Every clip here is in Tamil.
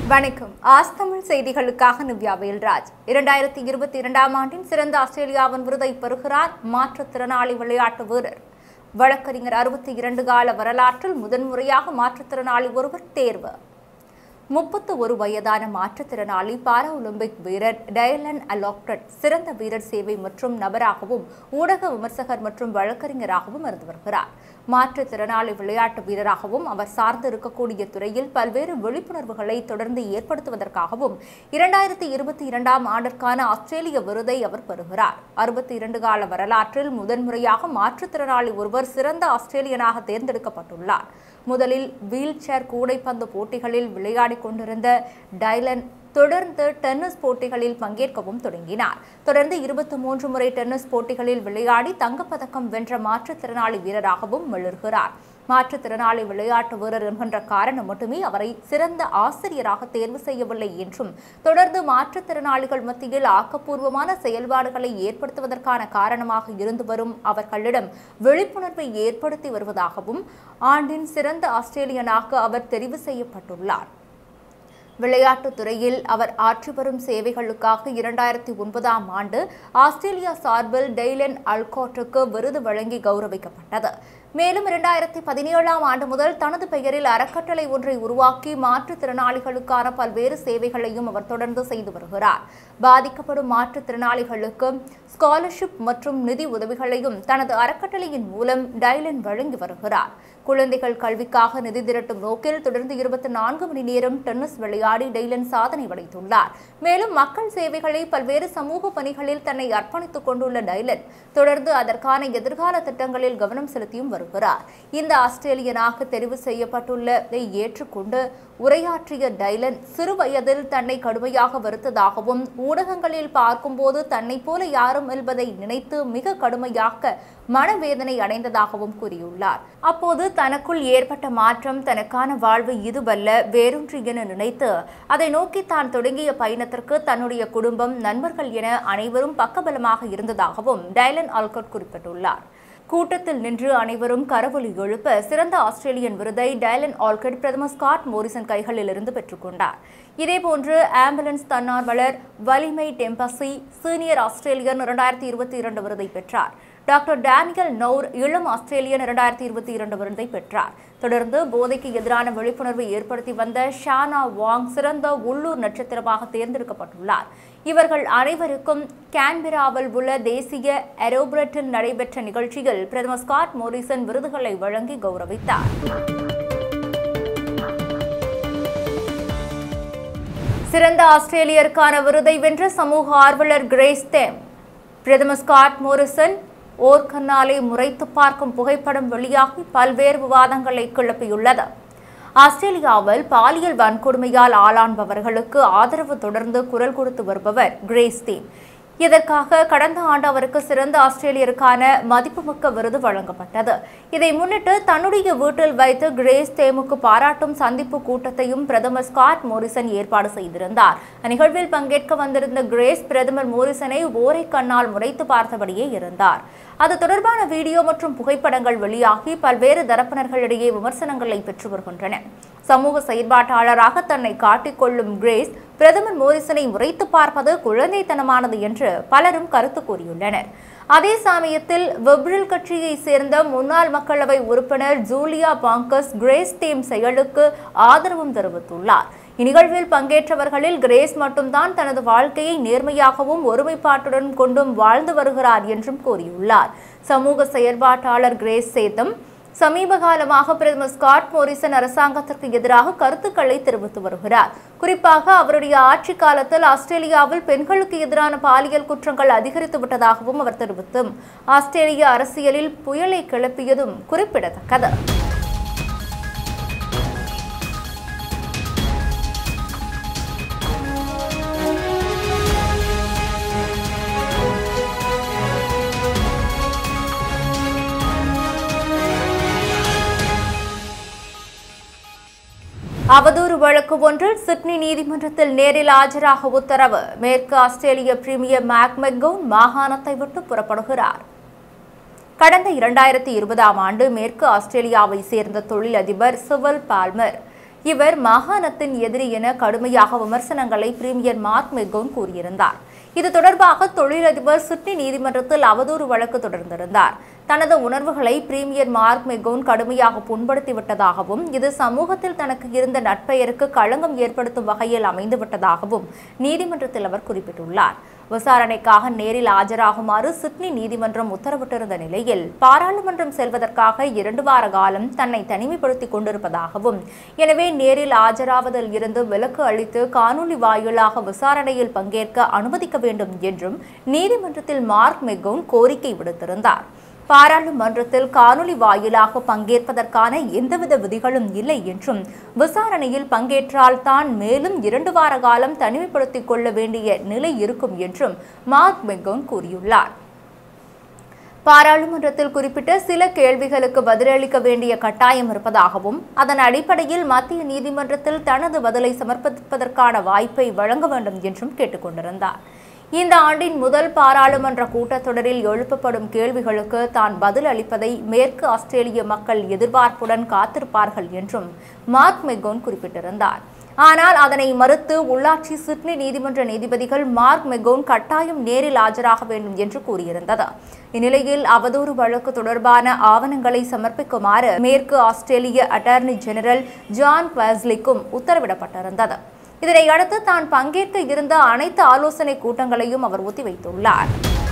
வணக்கம் ஆஸ் தமிழ் செய்திகளுக்காக நிவ்யா வேல்ராஜ் இரண்டாயிரத்தி இருபத்தி இரண்டாம் ஆண்டின் சிறந்த ஆஸ்திரேலியாவின் விருதை பெறுகிறார் மாற்றுத்திறனாளி விளையாட்டு வீரர் வழக்கறிஞர் அறுபத்தி இரண்டு கால வரலாற்றில் முதன்முறையாக மாற்றுத்திறனாளி ஒருவர் தேர்வு முப்பத்து ஒரு வயதான மாற்றுத்திறனாளி பாரா ஒலிம்பிக் வீரர் டயலன் அலாக்டட் சிறந்த வீரர் சேவை மற்றும் நபராகவும் ஊடக விமர்சகர் மற்றும் வழக்கறிஞராகவும் இருந்து வருகிறார் மாற்றுத்திறனாளி விளையாட்டு வீரராகவும் அவர் சார்ந்து இருக்கக்கூடிய துறையில் பல்வேறு விழிப்புணர்வுகளை தொடர்ந்து ஏற்படுத்துவதற்காகவும் இரண்டாயிரத்தி இருபத்தி இரண்டாம் ஆண்டிற்கான ஆஸ்திரேலிய விருதை அவர் பெறுகிறார் அறுபத்தி இரண்டு கால வரலாற்றில் முதன்முறையாக மாற்றுத்திறனாளி ஒருவர் சிறந்த ஆஸ்திரேலியனாக தேர்ந்தெடுக்கப்பட்டுள்ளார் முதலில் வீல் சேர் கூடைப்பந்து போட்டிகளில் விளையாடிக் கொண்டிருந்த டைலன் தொடர்ந்து டென்னிஸ் போட்டிகளில் பங்கேற்கவும் தொடங்கினார் தொடர்ந்து இருபத்தி மூன்று முறை டென்னிஸ் போட்டிகளில் விளையாடி தங்கப்பதக்கம் வென்ற மாற்றுத்திறனாளி வீரராகவும் மிளர்கிறார் மாற்றுத்திறனாளி விளையாட்டு வீரர் என்கின்ற காரணம் மட்டுமே அவரை சிறந்த ஆசிரியராக தேர்வு செய்யவில்லை என்றும் தொடர்ந்து மாற்றுத்திறனாளிகள் மத்தியில் ஆக்கப்பூர்வமான செயல்பாடுகளை ஏற்படுத்துவதற்கான காரணமாக இருந்து வரும் அவர்களிடம் விழிப்புணர்வை ஏற்படுத்தி வருவதாகவும் ஆண்டின் சிறந்த ஆஸ்திரேலியனாக அவர் தெரிவு செய்யப்பட்டுள்ளார் விளையாட்டுத் துறையில் அவர் ஆற்றி வரும் சேவைகளுக்காக இரண்டாயிரத்தி ஒன்பதாம் ஆண்டு ஆஸ்திரேலியா சார்பில் டெய்லன் அல்கோட்டுக்கு விருது வழங்கி கௌரவிக்கப்பட்டது மேலும் இரண்டாயிரத்தி பதினேழாம் ஆண்டு முதல் தனது பெயரில் அறக்கட்டளை ஒன்றை உருவாக்கி மாற்றுத்திறனாளிகளுக்கான பல்வேறு சேவைகளையும் அவர் தொடர்ந்து செய்து வருகிறார் பாதிக்கப்படும் மாற்றுத்திறனாளிகளுக்கு ஸ்காலர்ஷிப் மற்றும் நிதி உதவிகளையும் தனது அறக்கட்டளையின் மூலம் டைலன் வழங்கி வருகிறார் குழந்தைகள் கல்விக்காக நிதி திரட்டும் நோக்கில் தொடர்ந்து இருபத்தி நான்கு மணி நேரம் டென்னிஸ் விளையாடி டெய்லன் சாதனை படைத்துள்ளார் மேலும் மக்கள் சேவைகளை பல்வேறு சமூக பணிகளில் தன்னை அர்ப்பணித்துக் கொண்டுள்ள டைலன் தொடர்ந்து அதற்கான எதிர்கால திட்டங்களில் கவனம் செலுத்தியும் வருகிறார் இந்த ஆஸ்திரேலியனாக தெரிவு செய்யப்பட்டுள்ளதை ஏற்றுக்கொண்டு உரையாற்றிய டைலன் சிறு வயதில் தன்னை கடுமையாக வருத்ததாகவும் ஊடகங்களில் பார்க்கும்போது தன்னை போல யாரும் என்பதை நினைத்து மிக கடுமையாக மனவேதனை அடைந்ததாகவும் கூறியுள்ளார் அப்போது தனக்குள் ஏற்பட்ட மாற்றம் தனக்கான வாழ்வு இதுவல்ல வேறொன்று என நினைத்து அதை நோக்கி தான் தொடங்கிய பயணத்திற்கு தன்னுடைய குடும்பம் நண்பர்கள் என அனைவரும் பக்கபலமாக இருந்ததாகவும் டைலன் ஆல்கட் குறிப்பிட்டுள்ளார் கூட்டத்தில் நின்று அனைவரும் கரவொலி எழுப்ப சிறந்த ஆஸ்திரேலியன் விருதை டைலன் ஆல்கட் பிரதமர் ஸ்காட் மோரிசன் கைகளிலிருந்து பெற்றுக்கொண்டார் இதேபோன்று ஆம்புலன்ஸ் தன்னார்வலர் வலிமை டெம்பசி சீனியர் ஆஸ்திரேலியன் இரண்டாயிரத்தி இருபத்தி இரண்டு விருதை பெற்றார் டாக்டர் டேனியல் நௌர் இளம் ஆஸ்திரேலியன் இரண்டாயிரத்தி இருபத்தி இரண்டு விருதை பெற்றார் தொடர்ந்து போதைக்கு எதிரான விழிப்புணர்வை ஏற்படுத்தி வந்த ஷானா வாங் சிறந்த உள்ளூர் நட்சத்திரமாக தேர்ந்தெடுக்கப்பட்டுள்ளார் இவர்கள் அனைவருக்கும் கேன்பெராவில் உள்ள தேசிய எரோபிரட்டில் நடைபெற்ற நிகழ்ச்சியில் பிரதமர் ஸ்காட் மோரிசன் விருதுகளை வழங்கி கௌரவித்தார் சிறந்த ஆஸ்திரேலியருக்கான விருதை வென்ற சமூக ஆர்வலர் கிரேஸ் தேம் பிரதமர் ஸ்காட் மோரிசன் ஓர்கன்னாலை முறைத்து பார்க்கும் புகைப்படம் வெளியாகி பல்வேறு விவாதங்களை கிளப்பியுள்ளது ஆஸ்திரேலியாவில் பாலியல் வன்கொடுமையால் ஆளான்பவர்களுக்கு ஆதரவு தொடர்ந்து குரல் கொடுத்து வருபவர் கிரேஸ் தீம் இதற்காக கடந்த ஆண்டு அவருக்கு சிறந்த ஆஸ்திரேலியருக்கான மதிப்புமிக்க விருது வழங்கப்பட்டது இதை முன்னிட்டு தன்னுடைய வீட்டில் வைத்து கிரேஸ் தேமுக்கு பாராட்டும் சந்திப்பு கூட்டத்தையும் பிரதமர் ஸ்காட் மோரிசன் ஏற்பாடு செய்திருந்தார் அந்நிகழ்வில் பங்கேற்க வந்திருந்த கிரேஸ் பிரதமர் மோரிசனை ஓரை கண்ணால் முறைத்து பார்த்தபடியே இருந்தார் அது தொடர்பான வீடியோ மற்றும் புகைப்படங்கள் வெளியாகி பல்வேறு தரப்பினர்களிடையே விமர்சனங்களை பெற்று வருகின்றன சமூக செயற்பாட்டாளராக தன்னை காட்டிக்கொள்ளும் கிரேஸ் பிரதமர் மோரிசனை முறைத்து பார்ப்பது குழந்தைத்தனமானது என்று பலரும் கருத்து கூறியுள்ளனர் அதே சமயத்தில் வெப்ரில் கட்சியை சேர்ந்த முன்னாள் மக்களவை உறுப்பினர் ஜூலியா பாங்கஸ் கிரேஸ் தீம் செயலுக்கு ஆதரவும் தெரிவித்துள்ளார் இந்நிகழ்வில் பங்கேற்றவர்களில் கிரேஸ் மட்டும்தான் தனது வாழ்க்கையை நேர்மையாகவும் ஒருமைப்பாட்டுடன் கொண்டும் வாழ்ந்து வருகிறார் என்றும் கூறியுள்ளார் சமூக செயற்பாட்டாளர் கிரேஸ் சேத்தம் சமீப காலமாக பிரதமர் ஸ்காட் மோரிசன் அரசாங்கத்திற்கு எதிராக கருத்துக்களை தெரிவித்து வருகிறார் குறிப்பாக அவருடைய ஆட்சி காலத்தில் ஆஸ்திரேலியாவில் பெண்களுக்கு எதிரான பாலியல் குற்றங்கள் அதிகரித்து விட்டதாகவும் அவர் தெரிவித்தும் ஆஸ்திரேலிய அரசியலில் புயலை கிளப்பியதும் குறிப்பிடத்தக்கது அவதூறு வழக்கு ஒன்றில் சிட்னி நீதிமன்றத்தில் நேரில் ஆஜராக உத்தரவு மேற்கு ஆஸ்திரேலிய பிரீமியர் மேக் மெக்கோன் மாகாணத்தை விட்டு புறப்படுகிறார் கடந்த இரண்டாயிரத்தி இருபதாம் ஆண்டு மேற்கு ஆஸ்திரேலியாவை சேர்ந்த தொழிலதிபர் சிவல் பால்மர் இவர் மாகாணத்தின் எதிரி என கடுமையாக விமர்சனங்களை பிரீமியர் மார்க் மெகோன் கூறியிருந்தார் இது தொடர்பாக தொழிலதிபர் சிட்னி நீதிமன்றத்தில் அவதூறு வழக்கு தொடர்ந்திருந்தார் தனது உணர்வுகளை பிரீமியர் மார்க் மெகோன் கடுமையாக புண்படுத்திவிட்டதாகவும் இது சமூகத்தில் தனக்கு இருந்த நட்பெயருக்கு களங்கம் ஏற்படுத்தும் வகையில் அமைந்துவிட்டதாகவும் நீதிமன்றத்தில் அவர் குறிப்பிட்டுள்ளார் விசாரணைக்காக நேரில் ஆஜராகுமாறு சிட்னி நீதிமன்றம் உத்தரவிட்டிருந்த நிலையில் பாராளுமன்றம் செல்வதற்காக இரண்டு வார காலம் தன்னை தனிமைப்படுத்திக் கொண்டிருப்பதாகவும் எனவே நேரில் ஆஜராவதில் இருந்து விலக்கு அளித்து காணொலி வாயிலாக விசாரணையில் பங்கேற்க அனுமதிக்க வேண்டும் என்றும் நீதிமன்றத்தில் மார்க் மெகோன் கோரிக்கை விடுத்திருந்தார் பாராளுமன்றத்தில் காணொலி வாயிலாக பங்கேற்பதற்கான எந்தவித விதிகளும் இல்லை என்றும் விசாரணையில் பங்கேற்றால் தான் மேலும் இரண்டு வார காலம் தனிமைப்படுத்திக் கொள்ள வேண்டிய நிலை இருக்கும் என்றும் மார்க் மெகோன் கூறியுள்ளார் பாராளுமன்றத்தில் குறிப்பிட்ட சில கேள்விகளுக்கு பதிலளிக்க வேண்டிய கட்டாயம் இருப்பதாகவும் அதன் அடிப்படையில் மத்திய நீதிமன்றத்தில் தனது பதிலை சமர்ப்பிப்பதற்கான வாய்ப்பை வழங்க வேண்டும் என்றும் கேட்டுக்கொண்டிருந்தார் இந்த ஆண்டின் முதல் பாராளுமன்ற கூட்டத்தொடரில் எழுப்பப்படும் கேள்விகளுக்கு தான் பதில் அளிப்பதை மேற்கு ஆஸ்திரேலிய மக்கள் எதிர்பார்ப்புடன் காத்திருப்பார்கள் என்றும் மார்க் மெகோன் குறிப்பிட்டிருந்தார் ஆனால் அதனை மறுத்து உள்ளாட்சி சிட்னி நீதிமன்ற நீதிபதிகள் மார்க் மெகோன் கட்டாயம் நேரில் ஆஜராக வேண்டும் என்று கூறியிருந்தது இந்நிலையில் அவதூறு வழக்கு தொடர்பான ஆவணங்களை சமர்ப்பிக்குமாறு மேற்கு ஆஸ்திரேலிய அட்டார்னி ஜெனரல் ஜான் குவாஸ்லிக்கும் உத்தரவிடப்பட்டிருந்தது இதனை அடுத்து தான் பங்கேற்க இருந்த அனைத்து ஆலோசனை கூட்டங்களையும் அவர் ஒத்திவைத்துள்ளார்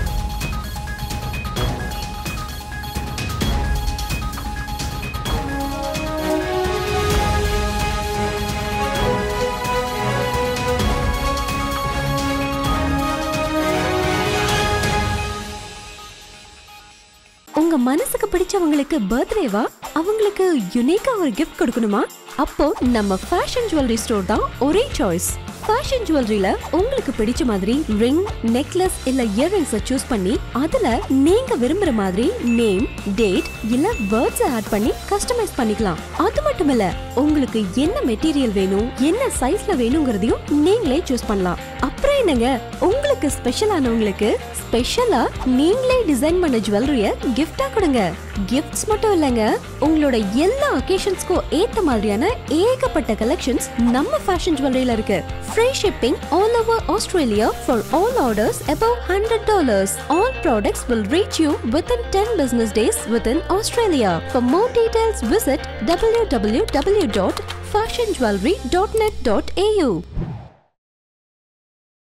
உங்க மனசுக்கு பிடிச்சவங்களுக்கு பர்த்டேவா அவங்களுக்கு யுனிக்கா ஒரு கிஃப்ட் கொடுக்கணுமா அப்போ நம்ம ஃபேஷன் ஜுவல்லரி ஸ்டோர் தான் ஒரே சாய்ஸ் ஃபேஷன் ஜுவல்லரியில உங்களுக்கு பிடிச்ச மாதிரி ரிங் நெக்லஸ் இல்ல இயர்ரிங்ஸை சூஸ் பண்ணி அதுல நீங்க விரும்புற மாதிரி நேம் டேட் இல்ல வேர்ட்ஸ் ஆட் பண்ணி கஸ்டமைஸ் பண்ணிக்கலாம் அது மட்டும் இல்ல உங்களுக்கு என்ன மெட்டீரியல் வேணும் என்ன சைஸ்ல வேணுங்கிறதையும் நீங்களே சூஸ் பண்ணலாம் அப்புறம் என்னங்க உங்களுக்கு ஸ்பெஷலானவங்களுக்கு ஸ்பெஷலா நீங்களே டிசைன் பண்ண ஜுவல்லரிய கிஃப்டா கொடுங்க கிஃப்ட்ஸ் மட்டும் இல்லைங்க உங்களோட எல்லா ஒகேஷன்ஸ்க்கும் ஏத்த மாதிரியான ஏகப்பட்ட கலெக்ஷன்ஸ் நம்ம ஃபேஷன் ஜுவல்லரியில இருக்கு free shipping all over Australia for all orders above hundred dollars all products will reach you within ten business days within Australia for more details visit www.fashionjewelry.net.au